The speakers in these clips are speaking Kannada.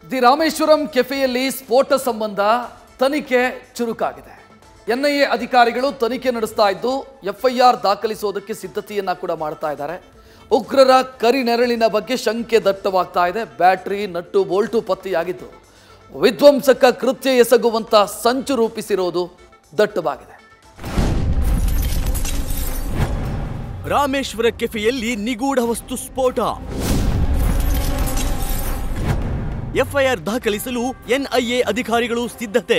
ದಿ ರಾಮೇಶ್ವರಂ ಕೆಫೆಯಲ್ಲಿ ಸ್ಫೋಟ ಸಂಬಂಧ ತನಿಖೆ ಚುರುಕಾಗಿದೆ ಎನ್ಐಎ ಅಧಿಕಾರಿಗಳು ತನಿಖೆ ನಡೆಸ್ತಾ ಇದ್ದು ಎಫ್ಐಆರ್ ದಾಖಲಿಸೋದಕ್ಕೆ ಸಿದ್ಧತೆಯನ್ನ ಕೂಡ ಮಾಡ್ತಾ ಇದ್ದಾರೆ ಉಗ್ರರ ಕರಿನೆರಳಿನ ಬಗ್ಗೆ ಶಂಕೆ ದಟ್ಟವಾಗ್ತಾ ಇದೆ ಬ್ಯಾಟ್ರಿ ನಟ್ಟು ಬೋಲ್ಟು ಪತ್ತೆಯಾಗಿದ್ದು ವಿಧ್ವಂಸಕ ಕೃತ್ಯ ಎಸಗುವಂತ ಸಂಚು ರೂಪಿಸಿರೋದು ದಟ್ಟವಾಗಿದೆ ರಾಮೇಶ್ವರ ಕೆಫೆಯಲ್ಲಿ ನಿಗೂಢ ವಸ್ತು ಸ್ಫೋಟ ಎಫ್ಐಆರ್ ದಾಖಲಿಸಲು ಎನ್ಐಎ ಅಧಿಕಾರಿಗಳು ಸಿದ್ಧತೆ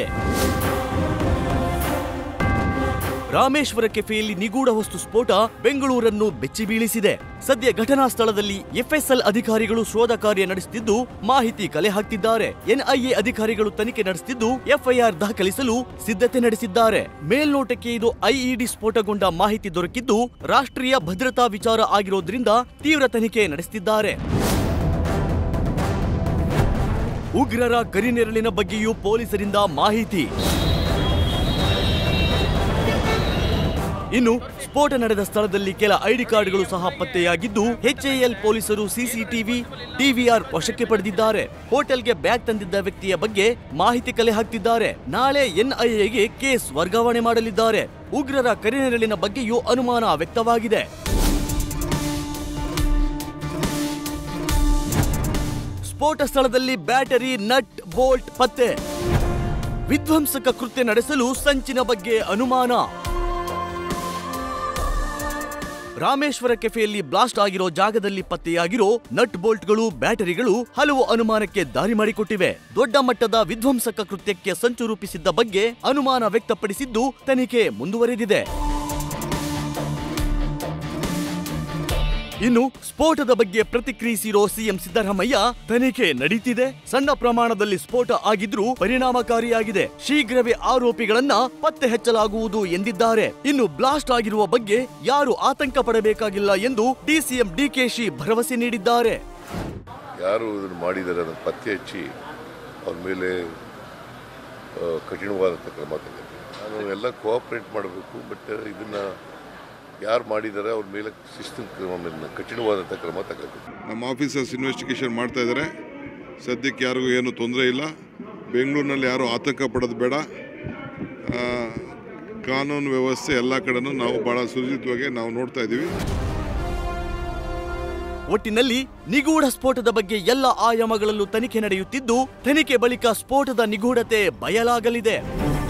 ರಾಮೇಶ್ವರ ಕೆಫೆಯಲ್ಲಿ ನಿಗೂಢ ವಸ್ತು ಸ್ಫೋಟ ಬೆಂಗಳೂರನ್ನು ಬೆಚ್ಚಿ ಬೀಳಿಸಿದೆ ಸದ್ಯ ಘಟನಾ ಸ್ಥಳದಲ್ಲಿ ಎಫ್ಎಸ್ಎಲ್ ಅಧಿಕಾರಿಗಳು ಶೋಧ ಕಾರ್ಯ ನಡೆಸುತ್ತಿದ್ದು ಮಾಹಿತಿ ಕಲೆ ಹಾಕ್ತಿದ್ದಾರೆ ಎನ್ಐಎ ಅಧಿಕಾರಿಗಳು ತನಿಖೆ ನಡೆಸುತ್ತಿದ್ದು ಎಫ್ಐಆರ್ ದಾಖಲಿಸಲು ಸಿದ್ಧತೆ ನಡೆಸಿದ್ದಾರೆ ಮೇಲ್ನೋಟಕ್ಕೆ ಇದು ಐಇಡಿ ಸ್ಫೋಟಗೊಂಡ ಮಾಹಿತಿ ದೊರಕಿದ್ದು ರಾಷ್ಟ್ರೀಯ ಭದ್ರತಾ ವಿಚಾರ ಆಗಿರೋದ್ರಿಂದ ತೀವ್ರ ತನಿಖೆ ನಡೆಸುತ್ತಿದ್ದಾರೆ ಉಗ್ರರ ಕರಿನೆರಳಿನ ಬಗ್ಗೆಯೂ ಪೊಲೀಸರಿಂದ ಮಾಹಿತಿ ಇನ್ನು ಸ್ಫೋಟ ನಡೆದ ಸ್ಥಳದಲ್ಲಿ ಕೆಲ ಐಡಿ ಕಾರ್ಡ್ಗಳು ಸಹ ಪತ್ತೆಯಾಗಿದ್ದು ಎಚ್ಎಎಲ್ ಪೊಲೀಸರು ಸಿಸಿಟಿವಿ ಡಿವಿಆರ್ ವಶಕ್ಕೆ ಪಡೆದಿದ್ದಾರೆ ಹೋಟೆಲ್ಗೆ ಬ್ಯಾಗ್ ತಂದಿದ್ದ ವ್ಯಕ್ತಿಯ ಬಗ್ಗೆ ಮಾಹಿತಿ ಕಲೆ ಹಾಕ್ತಿದ್ದಾರೆ ನಾಳೆ ಎನ್ಐಎಗೆ ಕೇಸ್ ವರ್ಗಾವಣೆ ಮಾಡಲಿದ್ದಾರೆ ಉಗ್ರರ ಕರಿನೆರಳಿನ ಬಗ್ಗೆಯೂ ಅನುಮಾನ ವ್ಯಕ್ತವಾಗಿದೆ ಸ್ಫೋಟ ಸ್ಥಳದಲ್ಲಿ ಬ್ಯಾಟರಿ ನಟ್ ಬೋಲ್ಟ್ ಪತ್ತೆ ವಿಧ್ವಂಸಕ ಕೃತ್ಯ ನಡೆಸಲು ಸಂಚಿನ ಬಗ್ಗೆ ಅನುಮಾನ ರಾಮೇಶ್ವರ ಕೆಫೆಯಲ್ಲಿ ಬ್ಲಾಸ್ಟ್ ಆಗಿರೋ ಜಾಗದಲ್ಲಿ ಪತ್ತೆಯಾಗಿರೋ ನಟ್ ಬೋಲ್ಟ್ಗಳು ಬ್ಯಾಟರಿಗಳು ಹಲವು ಅನುಮಾನಕ್ಕೆ ದಾರಿ ಮಾಡಿಕೊಟ್ಟಿವೆ ದೊಡ್ಡ ಮಟ್ಟದ ವಿಧ್ವಂಸಕ ಕೃತ್ಯಕ್ಕೆ ಸಂಚು ರೂಪಿಸಿದ್ದ ಬಗ್ಗೆ ಅನುಮಾನ ವ್ಯಕ್ತಪಡಿಸಿದ್ದು ತನಿಖೆ ಮುಂದುವರೆದಿದೆ ಇನ್ನು ಸ್ಫೋಟದ ಬಗ್ಗೆ ಪ್ರತಿಕ್ರಿಯಿಸಿರೋ ಸಿಎಂ ಸಿದ್ದರಾಮಯ್ಯ ತನಿಖೆ ನಡೀತಿದೆ ಸಣ್ಣ ಪ್ರಮಾಣದಲ್ಲಿ ಸ್ಫೋಟ ಆಗಿದ್ರೂ ಪರಿಣಾಮಕಾರಿಯಾಗಿದೆ ಶೀಘ್ರವೇ ಆರೋಪಿಗಳನ್ನ ಪತ್ತೆ ಹಚ್ಚಲಾಗುವುದು ಎಂದಿದ್ದಾರೆ ಇನ್ನು ಬ್ಲಾಸ್ಟ್ ಆಗಿರುವ ಬಗ್ಗೆ ಯಾರು ಆತಂಕ ಪಡಬೇಕಾಗಿಲ್ಲ ಎಂದು ಡಿಸಿಎಂ ಡಿಕೆಶಿ ಭರವಸೆ ನೀಡಿದ್ದಾರೆ ಯಾರು ಇದನ್ನು ಮಾಡಿದ್ದಾರೆ ಅದನ್ನು ಪತ್ತೆ ಹಚ್ಚಿ ಅವ್ರ ಮೇಲೆ ಆ, ಕಠಿಣವಾದಂಥ ಕ್ರಮ ತಗೋಬೇಕು ನಾನು ಎಲ್ಲ ಕೋಆಪ್ರೇಟ್ ಮಾಡಬೇಕು ಬಟ್ ಇದನ್ನು ಯಾರು ಮಾಡಿದ್ದಾರೆ ಅವ್ರ ಮೇಲೆ ಶಿಸ್ತಿನ ಕ್ರಮ ಕಠಿಣವಾದಂಥ ಕ್ರಮ ತಗೋಬೇಕು ನಮ್ಮ ಆಫೀಸರ್ಸ್ ಇನ್ವೆಸ್ಟಿಗೇಷನ್ ಮಾಡ್ತಾ ಇದ್ದಾರೆ ಸದ್ಯಕ್ಕೆ ಯಾರಿಗೂ ಏನು ತೊಂದರೆ ಇಲ್ಲ ಬೆಂಗಳೂರಿನಲ್ಲಿ ಯಾರೂ ಆತಂಕ ಪಡೋದು ಬೇಡ ಆ, ಕಾನೂನು ವ್ಯವಸ್ಥೆ ಎಲ್ಲ ಕಡೆನೂ ನಾವು ಭಾಳ ಸುರಕ್ಷಿತವಾಗಿ ನಾವು ನೋಡ್ತಾ ಇದ್ದೀವಿ ಒಟ್ಟಿನಲ್ಲಿ ನಿಗೂಢ ಸ್ಫೋಟದ ಬಗ್ಗೆ ಎಲ್ಲ ಆಯಾಮಗಳಲ್ಲೂ ತನಿಖೆ ನಡೆಯುತ್ತಿದ್ದು ತನಿಖೆ ಬಳಿಕ ಸ್ಫೋಟದ ನಿಗೂಢತೆ ಬಯಲಾಗಲಿದೆ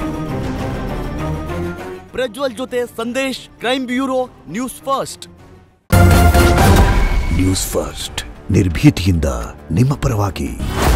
ಪ್ರಜ್ವಲ್ ಜೊತೆ Sandesh crime bureau news first news first ನಿರ್ಭೀತಿಯಿಂದ ನಿಮ್ಮ ಪರವಾಗಿ